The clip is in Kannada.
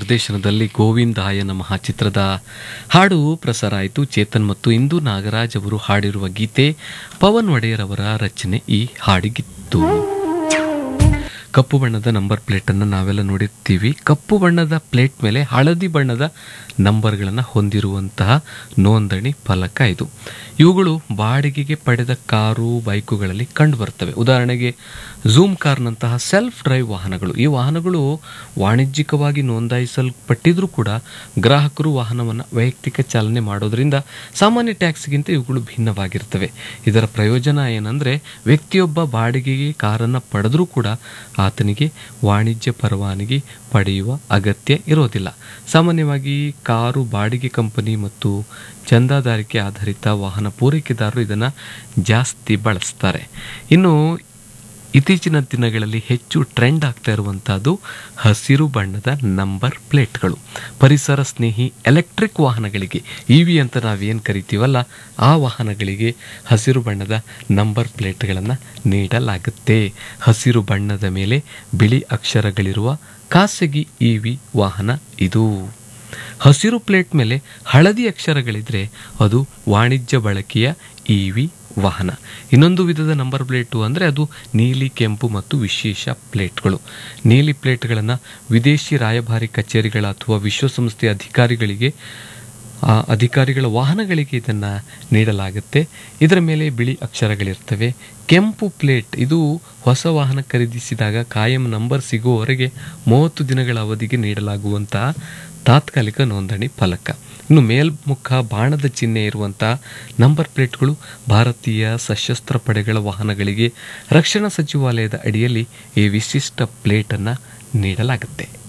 ನಿರ್ದೇಶನದಲ್ಲಿ ಗೋವಿಂದಾಯ ನಮಃ ಚಿತ್ರದ ಹಾಡು ಪ್ರಸಾರ ಆಯಿತು ಚೇತನ್ ಮತ್ತು ಇಂದು ನಾಗರಾಜ್ ಅವರು ಹಾಡಿರುವ ಗೀತೆ ಪವನ್ ಒಡೆಯರ್ ಅವರ ರಚನೆ ಈ ಹಾಡಿಗಿತ್ತು ಕಪ್ಪು ಬಣ್ಣದ ನಂಬರ್ ಪ್ಲೇಟನ್ನು ನಾವೆಲ್ಲ ನೋಡಿರ್ತೀವಿ ಕಪ್ಪು ಬಣ್ಣದ ಪ್ಲೇಟ್ ಮೇಲೆ ಹಳದಿ ಬಣ್ಣದ ನಂಬರ್ಗಳನ್ನು ಹೊಂದಿರುವಂತಹ ನೋಂದಣಿ ಫಲಕ ಇದು ಇವುಗಳು ಬಾಡಿಗೆಗೆ ಪಡೆದ ಕಾರು ಬೈಕುಗಳಲ್ಲಿ ಕಂಡುಬರ್ತವೆ ಉದಾಹರಣೆಗೆ ಝೂಮ್ ಕಾರ್ನಂತಹ ಸೆಲ್ಫ್ ಡ್ರೈವ್ ವಾಹನಗಳು ಈ ವಾಹನಗಳು ವಾಣಿಜ್ಯಿಕವಾಗಿ ನೋಂದಾಯಿಸಲ್ಪಟ್ಟಿದ್ರೂ ಕೂಡ ಗ್ರಾಹಕರು ವಾಹನವನ್ನು ವೈಯಕ್ತಿಕ ಚಾಲನೆ ಮಾಡೋದ್ರಿಂದ ಸಾಮಾನ್ಯ ಟ್ಯಾಕ್ಸ್ಗಿಂತ ಇವುಗಳು ಭಿನ್ನವಾಗಿರ್ತವೆ ಇದರ ಪ್ರಯೋಜನ ಏನಂದರೆ ವ್ಯಕ್ತಿಯೊಬ್ಬ ಬಾಡಿಗೆಗೆ ಕಾರನ್ನು ಪಡೆದರೂ ಕೂಡ ಆತನಿಗೆ ವಾಣಿಜ್ಯ ಪರವಾನಗಿ ಪಡೆಯುವ ಅಗತ್ಯ ಇರೋದಿಲ್ಲ ಸಾಮಾನ್ಯವಾಗಿ ಕಾರು ಬಾಡಿಗೆ ಕಂಪನಿ ಮತ್ತು ಚಂದಾದಾರಿಕೆ ಆಧಾರಿತ ವಾಹನ ಪೂರೈಕೆದಾರರು ಇದನ್ನು ಜಾಸ್ತಿ ಬಳಸ್ತಾರೆ ಇನ್ನು ಇತ್ತೀಚಿನ ದಿನಗಳಲ್ಲಿ ಹೆಚ್ಚು ಟ್ರೆಂಡ್ ಆಗ್ತಾ ಇರುವಂತಹದ್ದು ಹಸಿರು ಬಣ್ಣದ ನಂಬರ್ ಪ್ಲೇಟ್ಗಳು ಪರಿಸರ ಸ್ನೇಹಿ ಎಲೆಕ್ಟ್ರಿಕ್ ವಾಹನಗಳಿಗೆ ಇ ವಿ ಅಂತ ನಾವೇನು ಕರಿತೀವಲ್ಲ ಆ ವಾಹನಗಳಿಗೆ ಹಸಿರು ಬಣ್ಣದ ನಂಬರ್ ಪ್ಲೇಟ್ಗಳನ್ನು ನೀಡಲಾಗುತ್ತೆ ಹಸಿರು ಬಣ್ಣದ ಮೇಲೆ ಬಿಳಿ ಅಕ್ಷರಗಳಿರುವ ಖಾಸಗಿ ಇ ವಿ ವಾಹನ ಇದು ಹಸಿರು ಪ್ಲೇಟ್ ಮೇಲೆ ಹಳದಿ ಅಕ್ಷರಗಳಿದ್ರೆ ಅದು ವಾಣಿಜ್ಯ ಬಳಕೆಯ ಇ ವಿ ವಾಹನ ಇನ್ನೊಂದು ವಿಧದ ನಂಬರ್ ಪ್ಲೇಟು ಅಂದರೆ ಅದು ನೀಲಿ ಕೆಂಪು ಮತ್ತು ವಿಶೇಷ ಪ್ಲೇಟ್ಗಳು ನೀಲಿ ಪ್ಲೇಟ್ಗಳನ್ನು ವಿದೇಶಿ ರಾಯಭಾರಿ ಕಚೇರಿಗಳ ಅಥವಾ ವಿಶ್ವಸಂಸ್ಥೆಯ ಅಧಿಕಾರಿಗಳಿಗೆ ಆ ಅಧಿಕಾರಿಗಳ ವಾಹನಗಳಿಗೆ ಇದನ್ನು ನೀಡಲಾಗುತ್ತೆ ಇದರ ಮೇಲೆ ಬಿಳಿ ಅಕ್ಷರಗಳಿರ್ತವೆ ಕೆಂಪು ಪ್ಲೇಟ್ ಇದು ಹೊಸ ವಾಹನ ಖರೀದಿಸಿದಾಗ ಕಾಯಂ ನಂಬರ್ ಸಿಗುವವರೆಗೆ ಮೂವತ್ತು ದಿನಗಳ ಅವಧಿಗೆ ನೀಡಲಾಗುವಂತಹ ತಾತ್ಕಾಲಿಕ ನೋಂದಣಿ ಫಲಕ ಇನ್ನು ಮೇಲ್ಮುಖ ಬಾಣದ ಚಿಹ್ನೆ ಇರುವಂತಹ ನಂಬರ್ ಪ್ಲೇಟ್ಗಳು ಭಾರತೀಯ ಸಶಸ್ತ್ರ ಪಡೆಗಳ ವಾಹನಗಳಿಗೆ ರಕ್ಷಣಾ ಸಚಿವಾಲಯದ ಅಡಿಯಲ್ಲಿ ಈ ವಿಶಿಷ್ಟ ಪ್ಲೇಟನ್ನು ನೀಡಲಾಗುತ್ತೆ